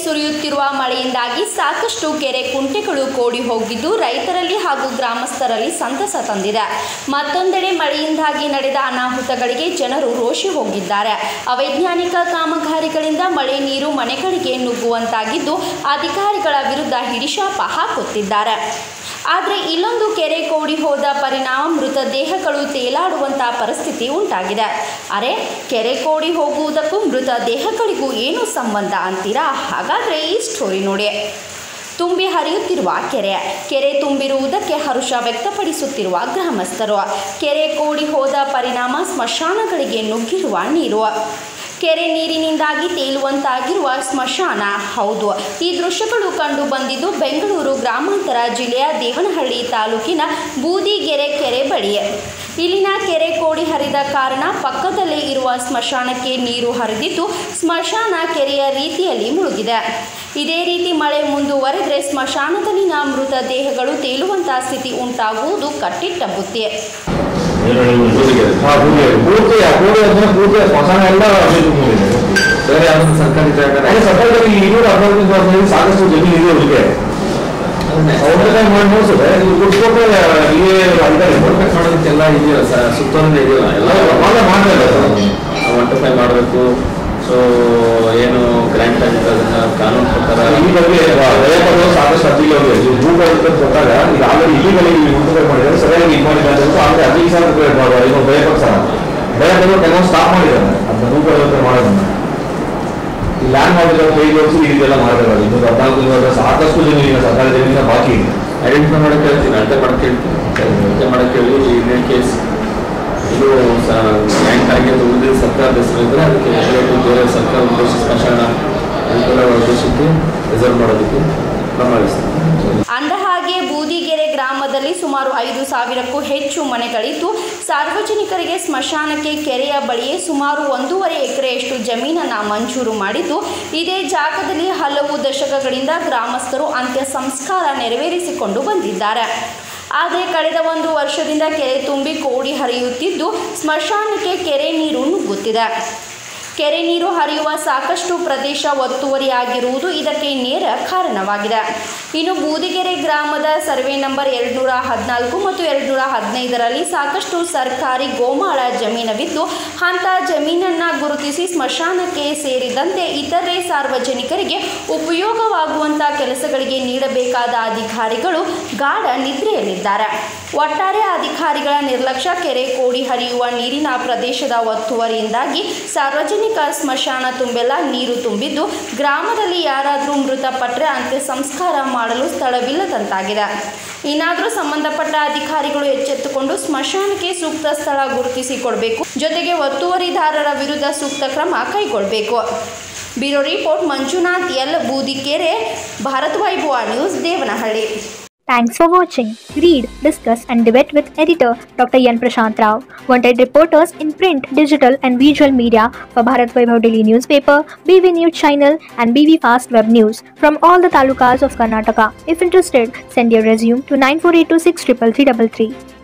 ಸುರಿಯುತ್ತಿರುವ ಮಳೆಯಿಂದಾಗಿ ಸಾಕಷ್ಟು ಕೆರೆ ಕುಂಟೆಗಳು ಕೋಡಿ ಹೋಗಿದ್ದು ರೈತರಲ್ಲಿ ಹಾಗೂ ಗ್ರಾಮಸ್ಥರಲ್ಲಿ ಸಂತಸ ತಂದಿದೆ ಮತ್ತೊಂದೆಡೆ ಮಳೆಯಿಂದಾಗಿ ನಡೆದ ಅನಾಹುತಗಳಿಗೆ ಜನರು ರೋಷಿ ಹೋಗಿದ್ದಾರೆ ಅವೈಜ್ಞಾನಿಕ ಕಾಮಗಾರಿಗಳಿಂದ ಮಳೆ ನೀರು ಮನೆಗಳಿಗೆ ನುಗ್ಗುವಂತಾಗಿದ್ದು ಅಧಿಕಾರಿಗಳ ವಿರುದ್ಧ ಹಿಡಿಶಾಪ ಹಾಕುತ್ತಿದ್ದಾರೆ ಆದರೆ ಇಲ್ಲೊಂದು ಕೆರೆ ಕೋಡಿ ಹೋದ ಪರಿಣಾಮ ಮೃತದೇಹಗಳು ತೇಲಾಡುವಂತಹ ಪರಿಸ್ಥಿತಿ ಉಂಟಾಗಿದೆ ಅರೆ ಕೆರೆ ಕೋಡಿ ಹೋಗುವುದಕ್ಕೂ ಮೃತದೇಹಗಳಿಗೂ ಏನು ಸಂಬಂಧ ಅಂತೀರಾ ಹಾಗಾದರೆ ಈ ಸ್ಟೋರಿ ನೋಡಿ ತುಂಬಿ ಹರಿಯುತ್ತಿರುವ ಕೆರೆ ಕೆರೆ ತುಂಬಿರುವುದಕ್ಕೆ ಹರುಷ ವ್ಯಕ್ತಪಡಿಸುತ್ತಿರುವ ಗ್ರಾಮಸ್ಥರು ಕೆರೆ ಕೋಡಿ ಹೋದ ಪರಿಣಾಮ ಸ್ಮಶಾನಗಳಿಗೆ ನುಗ್ಗಿರುವ ನೀರು ಕೆರೆ ನೀರಿನಿಂದಾಗಿ ತೇಲುವಂತಾಗಿರುವ ಸ್ಮಶಾನ ಹೌದು ಈ ದೃಶ್ಯಗಳು ಕಂಡು ಬಂದಿದ್ದು ಬೆಂಗಳೂರು ಗ್ರಾಮಾಂತರ ಜಿಲ್ಲೆಯ ದೇವನಹಳ್ಳಿ ತಾಲೂಕಿನ ಬೂದಿಗೆರೆ ಕೆರೆ ಬಳಿ ಇಲ್ಲಿನ ಕೆರೆ ಕೋಡಿ ಹರಿದ ಕಾರಣ ಪಕ್ಕದಲ್ಲೇ ಇರುವ ಸ್ಮಶಾನಕ್ಕೆ ನೀರು ಹರಿದಿದ್ದು ಸ್ಮಶಾನ ಕೆರೆಯ ರೀತಿಯಲ್ಲಿ ಮುಳುಗಿದೆ ಇದೇ ರೀತಿ ಮಳೆ ಮುಂದುವರೆದರೆ ಸ್ಮಶಾನದಲ್ಲಿನ ಮೃತ ದೇಹಗಳು ತೇಲುವಂತಹ ಸ್ಥಿತಿ ಉಂಟಾಗುವುದು ಕಟ್ಟಿಟ್ಟ ಬುತ್ತಿ ಹಾ, ಪೂಜೆ ಪೂರ್ತಿ ಪೂಜೆ ಅಂದ್ರೆ ಪೂಜೆ ಸ್ಮಶಾನ ಎಲ್ಲ ಅಭಿವೃದ್ಧಿ ಮಾಡಿದೆ ಬೇರೆ ಯಾವ್ದು ಸರ್ಕಾರಿ ಜಾಗ ಅದೇ ಸರ್ಕಾರದಲ್ಲಿ ಇನ್ನೂರ ಹದಿನೈದು ವರ್ಷದಲ್ಲಿ ಸಾಕಷ್ಟು ಜಮೀನು ಇದೆ ಅವರಿಗೆ ಅವ್ರ ಮಾಡಿ ನೋಡ್ಸಿದ್ರೆ ನೀವು ಕೊಟ್ಬಿಟ್ರೆ ಇಲ್ಲೇ ಅಧಿಕಾರಿ ವರ್ಕೌಟ್ ಮಾಡೋದಕ್ಕೆಲ್ಲ ಇದೆಯಲ್ಲ ಸರ್ ಸುತ್ತೋಲೆ ಇದೆಯಲ್ಲ ಎಲ್ಲ ಎಲ್ಲ ಮಾಡ್ತಾ ಇಲ್ಲ ಸರ್ ಒನ್ ಟು ಫೈವ್ ಮಾಡಬೇಕು ಸೊ ಏನು ಗ್ರ್ಯಾಂಟ್ ಆಗುತ್ತೆ ಅದನ್ನ ಕಾನೂನು ಪ್ರಕಾರ ಈ ಬಗ್ಗೆ ದಯಪಟ್ಟು ಸಾಕಷ್ಟು ಅರ್ಜಿಗೆ ಹೋಗಿದೆ ನೀವು ಭೂಗಳು ಕೊಟ್ಟಾಗ ಈಗ ಆಲ್ರೆಡಿ ಇಲ್ಲಿಗಳಿಗೆ ನೀವು ಮುಟ್ಟುಪೈ ಮಾಡಿದ್ದಾರೆ ಸರಿಯಾಗಿ ಇದು ಮಾಡಿದ್ದಾರೆ ಅಂತ ಹೇಳ್ಬಿಟ್ಟು ಆಲ್ರೆಡಿ ಹದಿನೈದು ಸಾವಿರ ರೂಪಾಯಿ ಮಾಡುವ ಏನು ದಯಪಟ್ಟು ಸರ್ ದಯಪಟ್ಟು ಕೆಲವು ಸ್ಟಾಪ್ ಮಾಡಿದ್ದಾರೆ ಅದನ್ನ ಭೂಗಳು ಮಾಡೋದನ್ನ ಈ ಲ್ಯಾಂಡ್ ಮಾಡಿದ್ರೆ ಐದು ವರ್ಷ ಈ ರೀತಿ ಎಲ್ಲ ಮಾಡಬೇಕು ಇನ್ನೊಂದು ಹದಿನಾಲ್ಕು ಇವಾಗ ಸಾಕಷ್ಟು ಜಮೀನಿನ ಸರ್ಕಾರಿ ಜಮೀನಿನ ಬಾಕಿ ಇದೆ ಐಡೆಂಟಿಫೈ ಮಾಡಕ್ಕೆ ಹೇಳ್ತೀನಿ ಅಳತೆ ಮಾಡಕ್ಕೆ ಹೇಳ್ತೀನಿ ಅಳತೆ ಮಾಡಕ್ಕೆ ಹೇಳಿ ಇನ್ನೇನು ಕೇಸ್ ಇದು ಗ್ರ್ಯಾಂಟ್ ಆಗಿ ಅದು ಉಳಿದ ಸರ್ಕಾರದ ಹೆಸರು ಇದ್ರೆ ಅದಕ್ಕೆ ರೆಗ್ಯುಲೇಟರಿ ಬೇರೆ ಸರ್ಕಾರ ಉದ್ದೇಶ ಸ್ಮಶಾನ ಅದಕ್ಕೆಲ್ಲ ಉದ್ದೇಶಕ್ಕೆ ರಿಸರ್ವ್ ಮಾಡೋದಕ್ಕೆ ಕ್ರಮ ವಹಿಸ್ತೀನಿ ಅಂದಹಾಗೆ ಬೂದಿಗೆರೆ ಗ್ರಾಮದಲ್ಲಿ ಸುಮಾರು ಐದು ಸಾವಿರಕ್ಕೂ ಹೆಚ್ಚು ಮನೆಗಳಿದ್ದು ಸಾರ್ವಜನಿಕರಿಗೆ ಸ್ಮಶಾನಕ್ಕೆ ಕೆರೆಯ ಬಳಿಯೇ ಸುಮಾರು ಒಂದೂವರೆ ಎಕರೆಯಷ್ಟು ಜಮೀನನ್ನು ಮಂಜೂರು ಮಾಡಿದ್ದು ಇದೇ ಜಾಗದಲ್ಲಿ ಹಲವು ದಶಕಗಳಿಂದ ಗ್ರಾಮಸ್ಥರು ಅಂತ್ಯ ಸಂಸ್ಕಾರ ನೆರವೇರಿಸಿಕೊಂಡು ಬಂದಿದ್ದಾರೆ ಆದರೆ ಕಳೆದ ಒಂದು ವರ್ಷದಿಂದ ಕೆರೆ ತುಂಬಿ ಕೋಡಿ ಹರಿಯುತ್ತಿದ್ದು ಸ್ಮಶಾನಕ್ಕೆ ಕೆರೆ ನೀರು ನುಗ್ಗುತ್ತಿದೆ ಕೆರೆ ನೀರು ಹರಿಯುವ ಸಾಕಷ್ಟು ಪ್ರದೇಶ ಒತ್ತುವರಿಯಾಗಿರುವುದು ಇದಕ್ಕೆ ನೇರ ಕಾರಣವಾಗಿದೆ ಇನ್ನು ಬೂದಿಗೆರೆ ಗ್ರಾಮದ ಸರ್ವೆ ನಂಬರ್ ಎರಡುನೂರ ಹದಿನಾಲ್ಕು ಮತ್ತು ಎರಡುನೂರ ಹದಿನೈದರಲ್ಲಿ ಸಾಕಷ್ಟು ಸರ್ಕಾರಿ ಗೋಮಾಳ ಜಮೀನವಿದ್ದು ಅಂಥ ಜಮೀನನ್ನು ಗುರುತಿಸಿ ಸ್ಮಶಾನಕ್ಕೆ ಸೇರಿದಂತೆ ಇತರೆ ಸಾರ್ವಜನಿಕರಿಗೆ ಉಪಯೋಗವಾಗುವಂಥ ಕೆಲಸಗಳಿಗೆ ನೀಡಬೇಕಾದ ಅಧಿಕಾರಿಗಳು ಗಾಢ ನಿದ್ರೆಯಲ್ಲಿದ್ದಾರೆ ಒಟ್ಟಾರೆ ಅಧಿಕಾರಿಗಳ ನಿರ್ಲಕ್ಷ್ಯ ಕೆರೆ ಕೋಡಿ ಹರಿಯುವ ನೀರಿನ ಪ್ರದೇಶದ ಒತ್ತುವರಿಯಿಂದಾಗಿ ಸಾರ್ವಜನಿಕ ಸ್ಮಶಾನ ತುಂಬೆಲ್ಲ ನೀರು ತುಂಬಿದ್ದು ಗ್ರಾಮದಲ್ಲಿ ಯಾರಾದರೂ ಮೃತಪಟ್ಟರೆ ಅಂತ್ಯ ಸಂಸ್ಕಾರ ಮಾಡಲು ಸ್ಥಳವಿಲ್ಲದಂತಾಗಿದೆ ಇನ್ನಾದರೂ ಸಂಬಂಧಪಟ್ಟ ಅಧಿಕಾರಿಗಳು ಎಚ್ಚೆತ್ತುಕೊಂಡು ಸ್ಮಶಾನಕ್ಕೆ ಸೂಕ್ತ ಸ್ಥಳ ಗುರುತಿಸಿ ಕೊಡಬೇಕು ಜೊತೆಗೆ ಒತ್ತುವರಿದಾರರ ವಿರುದ್ಧ ಸೂಕ್ತ ಕ್ರಮ ಕೈಗೊಳ್ಳಬೇಕು bureau report Manjunath L Budikere Bharat Vaibhava news Devanahalli Thanks for watching. Read, discuss, and debate with editor Dr. Yan Prashant Rao. Wanted reporters in print, digital, and visual media for Bharat Vaibhav Daily Newspaper, BV News Channel, and BV Fast Web News from all the talukas of Karnataka. If interested, send your resume to 9482633333.